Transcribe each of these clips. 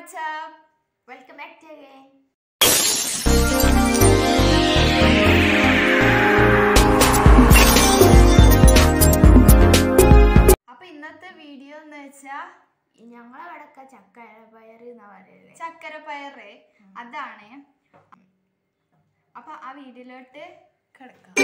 WhatsApp welcome back to again അപ്പൊ ഇന്നത്തെ video എന്ന് വെച്ചാ ഞങ്ങളവിടൊക്കെ ചക്കര പയർ എന്നാ പറയുന്നത് ചക്കര പയറ് അതാണ് അപ്പൊ ആ വീഡിയോയിലോട്ട് കിടക്കാം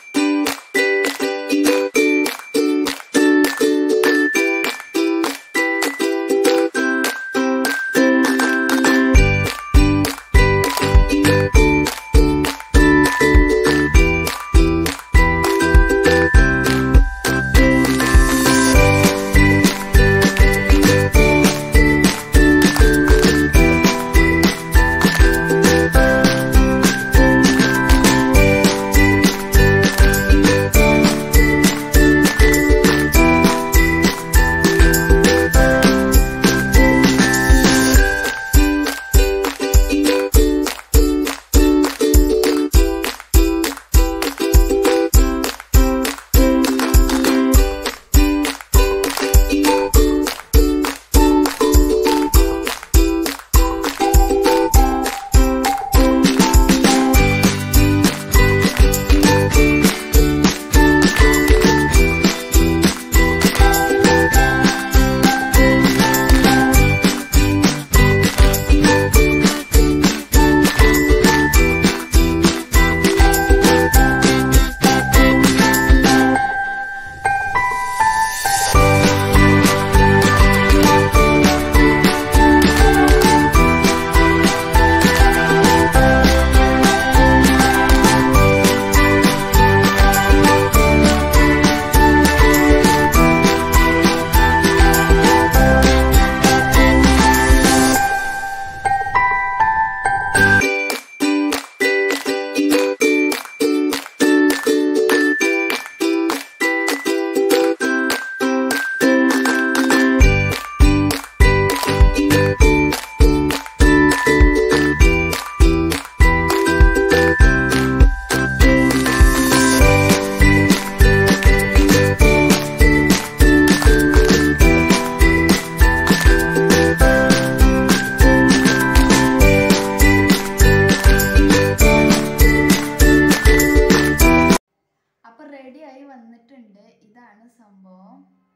അപ്പൊ റെഡി ആയി വന്നിട്ടുണ്ട് ഇതാണ് സംഭവം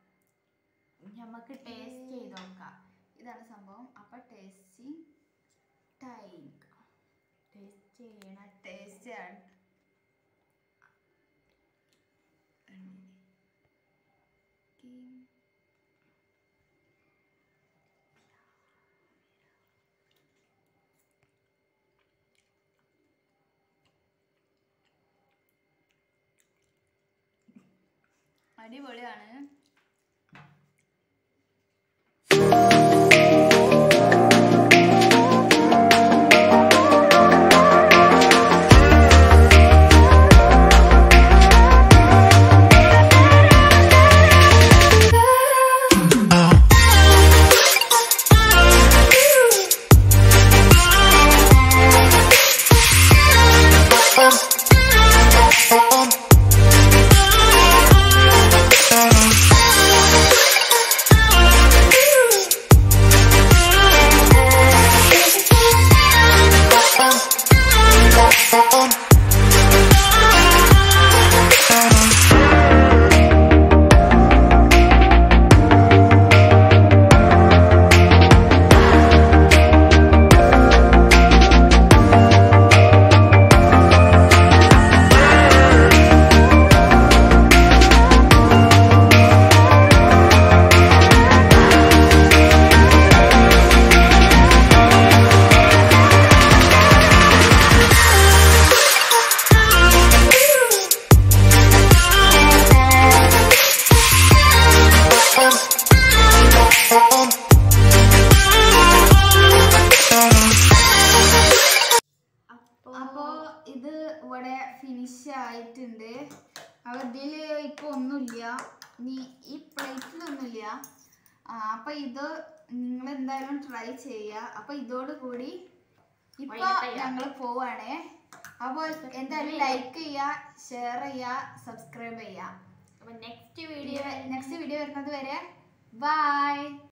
നമുക്ക് ടേസ്റ്റ് ചെയ്ത് നോക്കാം ഇതാണ് സംഭവം അപ്പൊ ടേസ്റ്റിംഗ് ടൈം ടേസ്റ്റ് ചെയ്യണ ടേസ്റ്റ് ആണ് അടിപൊളിയാണ് അപ്പോ ഇത് ഇവിടെ ഫിനിഷ് ആയിട്ടുണ്ട് അപ്പൊ ഇതില് ഇപ്പൊ ഒന്നുമില്ല നീ ഈ പ്ലേറ്റിലൊന്നുമില്ല ആ, അപ്പൊ ഇത് നിങ്ങൾ എന്തായാലും ട്രൈ ചെയ്യുക അപ്പൊ ഇതോടുകൂടി ഇപ്പൊ വൈകിട്ട് ചെയ്യാം. ഞങ്ങൾ പോവാണേ അപ്പോൾ എന്തായാലും ലൈക്ക് ചെയ്യുക ഷെയർ ചെയ്യുക സബ്സ്ക്രൈബ് ചെയ്യുക അപ്പൊ നെക്സ്റ്റ് വീഡിയോ നെക്സ്റ്റ് വീഡിയോ വരുന്നത് വരെ ബൈ